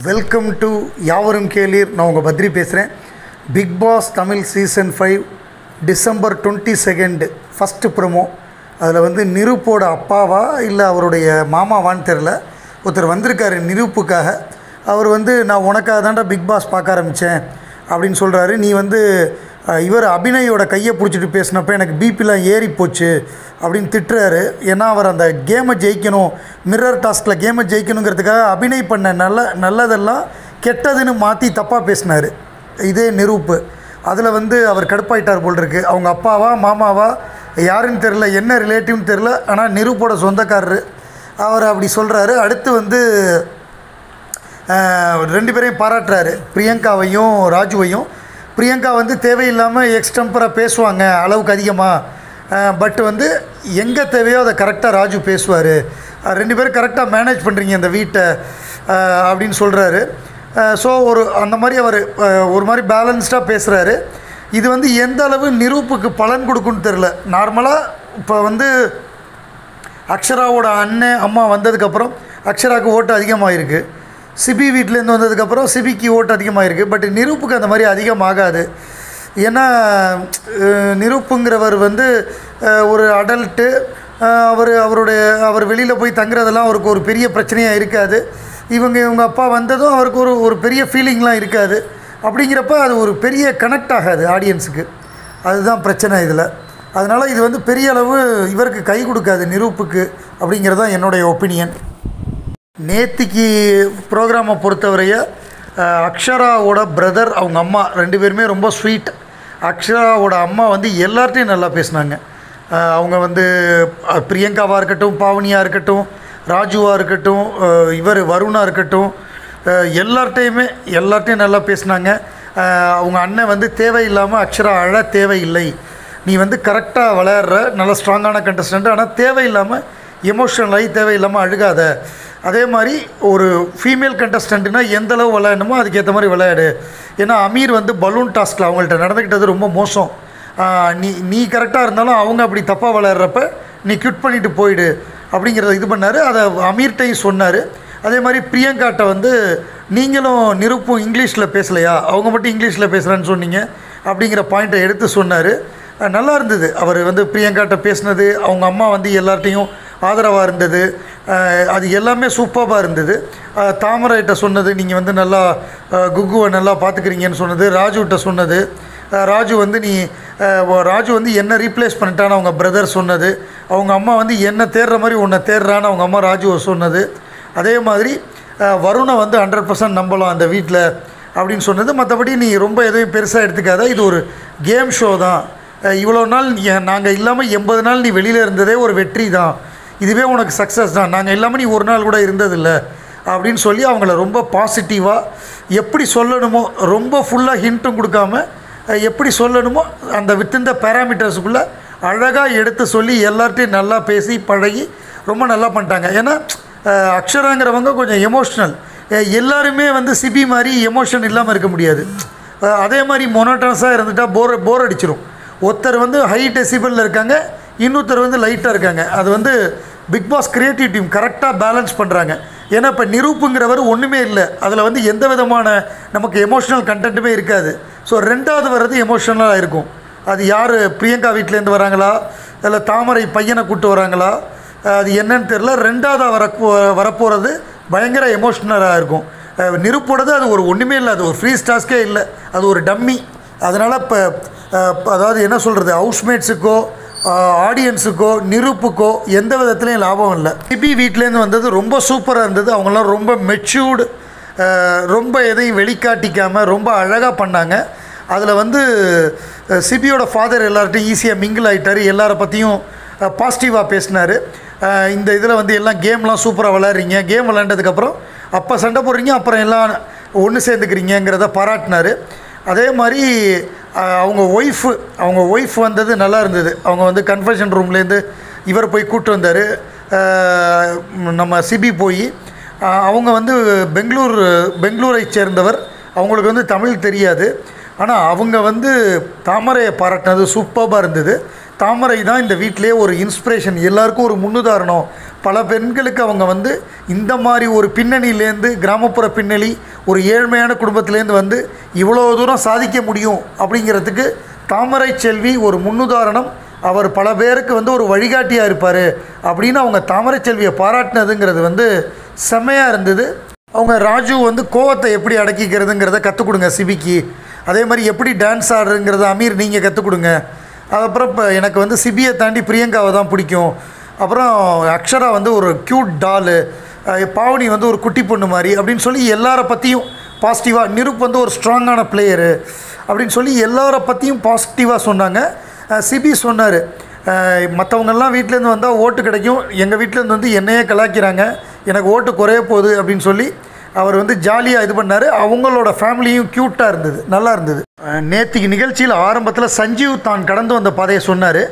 welcome to யாவரும் கேளீர் நான் உங்கள் பத்ரி பேசுகிறேன் Bigg Boss Tamil season five December twenty second first promo அதில் வந்து நிருப்போட அப்பாவா இல்லை அவருடைய மாமாவான்னு தெரில ஒருத்தர் வந்திருக்காரு நிரூப்புக்காக அவர் வந்து நான் உனக்காக தான்டா பிக் பாஸ் பார்க்க ஆரம்பித்தேன் அப்படின்னு சொல்கிறாரு நீ வந்து அஹ், இவர் அபிநயோட கையை பிடிச்சிட்டு பேசினப்போ எனக்கு பிபிலாம் ஏறி போச்சு அப்படின்னு திட்டுறாரு ஏன்னா அவர் அந்த கேமை ஜெயிக்கணும் மிரர் டாஸ்கில் கேமை ஜெயிக்கணுங்கிறதுக்காக அபிநய் பண்ண நல்ல நல்லதெல்லாம் கெட்டதுன்னு மாற்றி தப்பாக பேசினார் இதே நிரூப்பு அதில் வந்து அவர் கடுப்பாயிட்டார் போல் இருக்கு அவங்க அப்பாவா மாமாவா யாருன்னு தெரில என்ன ரிலேட்டிவ்னு தெரில ஆனால் நிரூப்போட சொந்தக்காரரு அவர் அப்படி சொல்கிறாரு அடுத்து வந்து ஆஹ், ரெண்டு பேரையும் பாராட்டுறாரு பிரியங்காவையும் ராஜுவையும் பிரியங்கா வந்து தேவையில்லாமல் எக்ஸ்டம்பராக பேசுவாங்க அளவுக்கு அதிகமாக பட் வந்து எங்கே தேவையோ அதை கரெக்டாக ராஜு பேசுவார் ரெண்டு பேரும் கரெக்டாக மேனேஜ் பண்ணுறீங்க இந்த வீட்டை ஆஹ், அப்படின்னு சொல்கிறாரு ஸோ ஒரு அந்த மாதிரி அவர் ஒரு மாதிரி பேலன்ஸ்டாக பேசுகிறாரு இது வந்து எந்த அளவு நிரூப்புக்கு பலன் கொடுக்குன்னு தெரில நார்மலாக இப்போ வந்து அக்ஷராவோட அண்ணன் அம்மா வந்ததுக்கப்புறம் அக்ஷராவுக்கு ஓட்டு அதிகமாகிருக்கு சிபி வீட்டிலேருந்து வந்ததுக்கப்புறம் சிபிக்கு ஓட்டு அதிகமாகிருக்கு பட் நிரூப்புக்கு அந்த மாதிரி அதிகமாகாது ஏன்னா அஹ், நிரூப்புங்கிறவர் வந்து அஹ், ஒரு அடல்ட்டு அவர் அவருடைய அவர் வெளியில் போய் தங்குறதெல்லாம் அவருக்கு ஒரு பெரிய பிரச்சனையாக இருக்காது இவங்க இவங்க அப்பா வந்ததும் அவருக்கு ஒரு ஒரு பெரிய ஃபீலிங்லாம் இருக்காது அப்படிங்கிறப்ப அது ஒரு பெரிய கனெக்ட் ஆகாது ஆடியன்ஸுக்கு அதுதான் பிரச்சனை இதில் அதனால் இது வந்து பெரிய அளவு இவருக்கு கை கொடுக்காது நிரூப்புக்கு அப்படிங்கிறது தான் என்னுடைய ஒப்பீனியன் நேத்திக்கு ப்ரோக்ராமை பொறுத்தவரைய அஹ், அக்ஷராவோட பிரதர் அவங்க அம்மா ரெண்டு பேருமே ரொம்ப ஸ்வீட் அக்ஷராவோட அம்மா வந்து எல்லார்ட்டையும் நல்லா பேசினாங்க அஹ், அவங்க வந்து அஹ், பிரியங்காவாக இருக்கட்டும் பாவனியாக இருக்கட்டும் ராஜுவாக இருக்கட்டும் அஹ், இவர் வருணாக இருக்கட்டும் அஹ், எல்லார்ட்டையுமே எல்லார்ட்டையும் நல்லா பேசினாங்க அஹ், அவங்க அண்ணன் வந்து தேவையில்லாமல் அக்ஷரா அழ தேவையில்லை நீ வந்து கரெக்டாக விளையாடுற நல்ல ஸ்ட்ராங்கான கண்டஸ்டன்ட் ஆனால் தேவையில்லாமல் எமோஷனல் ஆகி தேவையில்லாமல் அழுகாத அதே மாதிரி ஒரு ஃபீமேல் கண்டஸ்டண்ட்னா எந்த அளவு விளையாடணுமோ அதுக்கேற்ற மாதிரி விளையாடு ஏன்னா அமீர் வந்து பலூன் டாஸ்கில் அவங்கள்ட்ட நடந்துக்கிட்டது ரொம்ப மோசம் ஆஹ் நீ நீ கரெக்டாக இருந்தாலும் அவங்க அப்படி தப்பாக விளையாடுறப்ப நீ கியூட் பண்ணிட்டு போயிடு அப்படிங்கிறத இது பண்ணார் அதை அமீர்கிட்டையும் சொன்னார் அதே மாதிரி பிரியங்காட்ட வந்து நீங்களும் நிருப்பும் இங்கிலீஷில் பேசலையா அவங்க மட்டும் இங்கிலீஷில் பேசுகிறேன்னு சொன்னீங்க அப்படிங்கிற பாயிண்ட்டை எடுத்து சொன்னார் அஹ் நல்லா இருந்தது அவர் வந்து பிரியங்காட்ட பேசினது அவங்க அம்மா வந்து எல்லார்ட்டையும் ஆதரவாக இருந்தது அஹ் அது எல்லாமே சூப்பராக இருந்தது அஹ் தாமரைகிட்ட சொன்னது நீங்கள் வந்து நல்லா அஹ் குக்குவை நல்லா பார்த்துக்கிறீங்கன்னு சொன்னது ராஜுகிட்ட சொன்னது அஹ் ராஜு வந்து நீ அஹ் ஓ- ராஜு வந்து என்ன ரீப்ளேஸ் பண்ணிட்டான்னு அவங்க பிரதர் சொன்னது அவங்க அம்மா வந்து என்ன தேடுற மாதிரி உன்னை தேடுறான்னு அவங்க அம்மா ராஜுவை சொன்னது அதே மாதிரி அஹ் வருணை வந்து ஹண்ட்ரட் பர்சன்ட் நம்பலாம் அந்த வீட்டில் அப்படின்னு சொன்னது மற்றபடி நீ ரொம்ப எதையும் பெருசாக எடுத்துக்காத இது ஒரு கேம் ஷோ தான் அஹ் இவ்வளோ நாள் நாங்கள் இல்லாமல் எண்பது நாள் நீ வெளியில் இருந்ததே ஒரு வெற்றி தான் இதுவே உனக்கு சக்ஸஸ் தான் நாங்கள் இல்லாமல் நீ ஒரு நாள் கூட இருந்ததில்ல அப்படின்னு சொல்லி அவங்கள ரொம்ப பாசிட்டிவாக எப்படி சொல்லணுமோ ரொம்ப ஃபுல்லாக ஹிண்ட்டும் கொடுக்காம அஹ் எப்படி சொல்லணுமோ அந்த வித்தின் த பேராமீட்டர்ஸுக்குள்ளே அழகாக எடுத்து சொல்லி எல்லார்ட்டையும் நல்லா பேசி பழகி ரொம்ப நல்லா பண்ணிட்டாங்க ஏன்னா அஹ் அக்ஷராங்கிறவங்க கொஞ்சம் எமோஷ்னல் எல்லாருமே வந்து சிபி மாதிரி எமோஷன் இல்லாமல் இருக்க முடியாது அஹ் அதே மாதிரி மொனோட்டனஸாக இருந்துட்டால் போர் போர் அடிச்சிரும் ஒருத்தர் வந்து ஹை டெசிபிளில் இருக்காங்க இன்னொருத்தர் வந்து லைட்டாக இருக்காங்க அது வந்து பிக் பாஸ் கிரியேட்டிவ் டீம் கரெக்டாக பேலன்ஸ் பண்ணுறாங்க ஏன்னா இப்போ நிரூப்புங்கிறவர் ஒன்றுமே இல்லை அதில் வந்து எந்த விதமான நமக்கு எமோஷனல் கண்டென்ட்டுமே இருக்காது ஸோ ரெண்டாவது வர்றது எமோஷனலாக இருக்கும் அது யார் பிரியங்கா வீட்டிலேருந்து வராங்களா இல்லை தாமரை பையனை கூப்பிட்டு வராங்களா அது என்னன்னு தெரில ரெண்டாவதாக வர வரப்போகிறது பயங்கர எமோஷ்னலாக இருக்கும் அஹ் நிருப்போடது அது ஒரு ஒன்றுமே இல்லை அது ஒரு ஃப்ரீ டாஸ்க்கே இல்லை அது ஒரு டம்மி அதனால் இப்போ அதாவது என்ன சொல்கிறது ஹவுஸ்மேட்ஸுக்கோ ஆடியன்ஸுக்கோ நிருப்புக்கோ எந்த விதத்துலையும் லாபம் இல்லை சிபி வீட்டிலேருந்து வந்தது ரொம்ப சூப்பராக இருந்தது அவங்களாம் ரொம்ப மெச்சூர்டு ரொம்ப எதையும் வெளிக்காட்டிக்காமல் ரொம்ப அழகாக பண்ணாங்க அதில் வந்து அஹ், சிபியோட ஃபாதர் எல்லார்ட்டையும் ஈஸியாக மிங்கிள் ஆகிட்டார் எல்லாரை பற்றியும் பாசிட்டிவாக பேசினார் இந்த இதில் வந்து எல்லாம் கேம்லாம் சூப்பராக விளையாடுறீங்க கேம் விளையாண்டதுக்கப்புறம் அப்போ சண்டை போடுறீங்க அப்புறம் எல்லாம் ஒன்று சேர்ந்துக்கிறீங்கிறத பாராட்டினார் அதே மாதிரி அஹ், அவங்க ஒய்ஃபு அவங்க ஒய்ஃப் வந்தது நல்லா இருந்தது அவங்க வந்து கன்ஃபெஷன் ரூம்லேருந்து இவர் போய் கூப்பிட்டு வந்தார் நம்ம சிபி போய் அஹ், அவங்க வந்து பெங்களூர் பெங்களூரை சேர்ந்தவர் அவங்களுக்கு வந்து தமிழ் தெரியாது ஆனால் அவங்க வந்து தாமரையை பாராட்டினது சூப்பராக இருந்தது தாமரை தான் இந்த வீட்டிலே ஒரு இன்ஸ்பிரேஷன் எல்லாருக்கும் ஒரு முன்னுதாரணம் பல பெண்களுக்கு அவங்க வந்து இந்த மாதிரி ஒரு பின்னணியிலேருந்து கிராமப்புற பின்னணி ஒரு ஏழ்மையான குடும்பத்திலேருந்து வந்து இவ்வளோ தூரம் சாதிக்க முடியும் அப்படிங்கிறதுக்கு தாமரை செல்வி ஒரு முன்னுதாரணம் அவர் பல பேருக்கு வந்து ஒரு வழிகாட்டியாக இருப்பார் அப்படின்னு அவங்க தாமரை செல்வியை பாராட்டினதுங்கிறது வந்து செம்மையாக இருந்தது அவங்க ராஜு வந்து கோவத்தை எப்படி அடக்கிக்கிறதுங்கிறத கற்றுக் கொடுங்க சிபிக்கு அதே மாதிரி எப்படி டான்ஸ் ஆடுறதுங்கிறத அமீர் நீங்கள் கற்றுக் கொடுங்க அதுக்கப்புறம் இப்போ எனக்கு வந்து சிபியை தாண்டி பிரியங்காவை தான் பிடிக்கும் அப்புறம் அக்ஷரா வந்து ஒரு க்யூட் டாலு பாவனி வந்து ஒரு குட்டி பொண்ணு மாதிரி அப்படின்னு சொல்லி எல்லார பற்றியும் பாசிட்டிவாக நிருப் வந்து ஒரு ஸ்ட்ராங்கான பிளேயரு அப்படின்னு சொல்லி எல்லார பற்றியும் பாசிட்டிவாக சொன்னாங்க அஹ் சிபி சொன்னார் மற்றவங்கெல்லாம் வீட்டிலேருந்து வந்தால் ஓட்டு கிடைக்கும் எங்கள் வீட்டிலேருந்து வந்து என்னையே கலாய்க்கிறாங்க எனக்கு ஓட்டு குறைய போகுது அப்படின்னு சொல்லி அவர் வந்து ஜாலியாக இது பண்ணார் அவங்களோட ஃபேமிலியும் க்யூட்டாக இருந்தது நல்லா இருந்தது அஹ் நேத்திக்கு நிகழ்ச்சியில் ஆரம்பத்தில் சஞ்சீவ் தான் கடந்து வந்த பாதையை சொன்னார்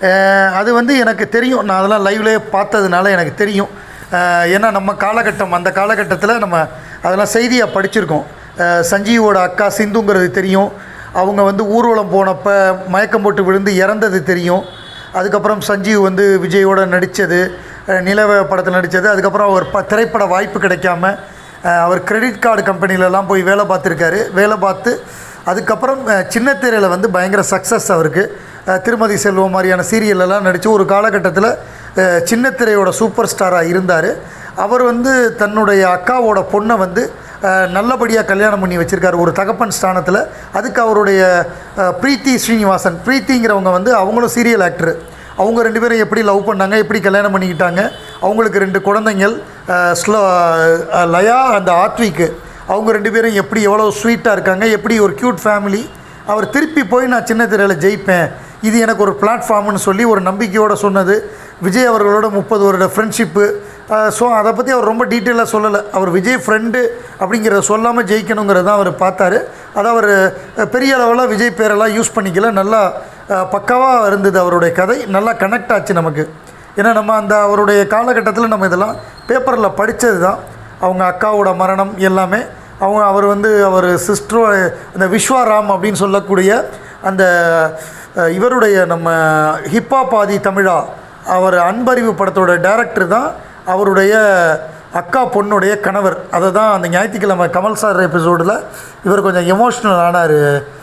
அது வந்து எனக்கு தெரியும் நான் அதெல்லாம் லைவ்லேயே பார்த்ததுனால எனக்கு தெரியும் அஹ் ஏன்னா நம்ம காலகட்டம் அந்த காலகட்டத்தில் நம்ம அதெல்லாம் செய்தியாக படிச்சிருக்கோம் அஹ் சஞ்சீவோட அக்கா சிந்துங்கிறது தெரியும் அவங்க வந்து ஊர்வலம் போனப்போ மயக்கம் போட்டு விழுந்து இறந்தது தெரியும் அதுக்கப்புறம் சஞ்சீவ் வந்து விஜயோட நடித்தது நிலவ படத்தில் நடித்தது அதுக்கப்புறம் அவர் ப திரைப்பட வாய்ப்பு கிடைக்காம அஹ் அவர் கிரெடிட் கார்டு கம்பெனிலலாம் போய் வேலை பார்த்துருக்காரு வேலை பார்த்து அதுக்கப்புறம் அஹ் சின்ன திரையில் வந்து பயங்கர சக்ஸஸ் அவருக்கு அஹ் திருமதி செல்வம் மாதிரியான சீரியல்லலாம் நடித்து ஒரு காலகட்டத்தில் அஹ் சின்ன திரையோட சூப்பர் ஸ்டாராக இருந்தார் அவர் வந்து தன்னுடைய அக்காவோட பொண்ணை வந்து அஹ் நல்லபடியாக கல்யாணம் பண்ணி வச்சுருக்காரு ஒரு தகப்பன் ஸ்தானத்தில் அதுக்கு அவருடைய அஹ் பிரீத்தி ஸ்ரீனிவாசன் பிரீத்திங்கிறவங்க வந்து அவங்களும் சீரியல் ஆக்டர் அவங்க ரெண்டு பேரும் எப்படி லவ் பண்ணாங்க எப்படி கல்யாணம் பண்ணிக்கிட்டாங்க அவங்களுக்கு ரெண்டு குழந்தைங்கள் அஹ் ஸ்லோ அஹ் லயா அந்த ஆத்விக்கு அவங்க ரெண்டு பேரும் எப்படி எவ்வளோ ஸ்வீட்டாக இருக்காங்க எப்படி ஒரு க்யூட் ஃபேமிலி அவர் திருப்பி போய் நான் சின்ன திரையில் ஜெயிப்பேன் இது எனக்கு ஒரு பிளாட்ஃபார்ம்னு சொல்லி ஒரு நம்பிக்கையோடு சொன்னது விஜய் அவர்களோட முப்பது வருட ஃப்ரெண்ட்ஷிப்பு ஸோ அதை பற்றி அவர் ரொம்ப டீட்டெயிலாக சொல்லலை அவர் விஜய் ஃப்ரெண்டு அப்படிங்கிறத சொல்லாமல் ஜெயிக்கணுங்கிறத தான் அவர் பார்த்தாரு அதை அவர் பெரிய அளவில் விஜய் பேரெல்லாம் யூஸ் பண்ணிக்கல நல்லா பக்காவாக இருந்தது அவருடைய கதை நல்லா கனெக்ட் ஆச்சு நமக்கு ஏன்னா நம்ம அந்த அவருடைய காலகட்டத்தில் நம்ம இதெல்லாம் பேப்பரில் படித்தது தான் அவங்க அக்காவோட மரணம் எல்லாமே அவங்க அவர் வந்து அவர் சிஸ்டரோ அந்த விஸ்வாராம் அப்படின்னு சொல்லக்கூடிய அந்த அஹ், இவருடைய நம்ம ஹிப்ஹாப் ஆதி தமிழா அவர் அன்பறிவு படத்தோட டைரக்டர் தான் அவருடைய அக்கா பொண்ணுடைய கணவர் அதை தான் அந்த ஞாயிற்றுக்கிழமை கமல் சார் எபிசோடில் இவர் கொஞ்சம் எமோஷ்னல் ஆனார்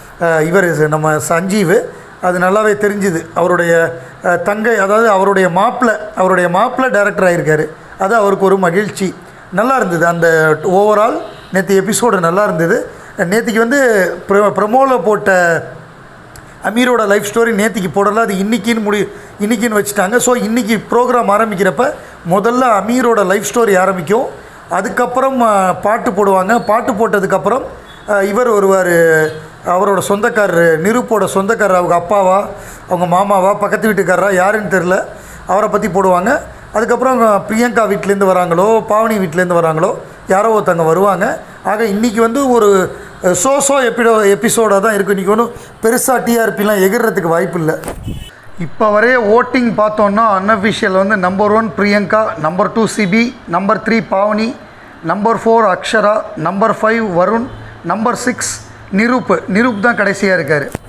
இவர் நம்ம சஞ்சீவ் அது நல்லாவே தெரிஞ்சுது அவருடைய அஹ், தங்கை அதாவது அவருடைய மாப்பிள்ளை அவருடைய மாப்பிள்ளை டைரக்டர் ஆகியிருக்காரு அது அவருக்கு ஒரு மகிழ்ச்சி நல்லா இருந்தது அந்த ஓவரால் நேற்று எபிசோடு நல்லா இருந்தது நேற்றுக்கு வந்து ப்ர ப்ரமோவில் போட்ட அமீரோட லைஃப் ஸ்டோரி நேத்திக்கு போடல அது இன்றைக்கின்னு முடி இன்றைக்கின்னு வச்சுட்டாங்க ஸோ இன்றைக்கி ப்ரோக்ராம் ஆரம்பிக்கிறப்ப முதல்ல அமீரோட லைஃப் ஸ்டோரி ஆரம்பிக்கும் அதுக்கப்புறம் ஆ, பாட்டு போடுவாங்க பாட்டு போட்டதுக்கப்புறம் ஆ, இவர் வருவார் அவரோட சொந்தக்காரர் நிருப்போட சொந்தக்காரர் அவங்க அப்பாவா அவங்க மாமாவா பக்கத்து வீட்டுக்காரரா யாருன்னு தெரில அவரை பற்றி போடுவாங்க அதுக்கப்புறம் அவங்க பிரியங்கா வீட்டிலேருந்து வராங்களோ பாவனி வீட்டிலேருந்து வராங்களோ யாரோ ஒருத்தங்க வருவாங்க ஆக இன்றைக்கி வந்து ஒரு சோ சோ எப்பிடோ எபிசோடாக தான் இருக்கும் இன்றைக்கி ஒன்றும் பெருசாக டிஆர்பிலாம் எகிறதுக்கு வாய்ப்பு இல்லை இப்போ வரைய ஓட்டிங் பார்த்தோன்னா அன்அஃபிஷியல் வந்து number one Priyanka number two Ciby number three Pavni number four Akshara number five Varun number six Niroop Niroop தான் கடைசியாக இருக்கார்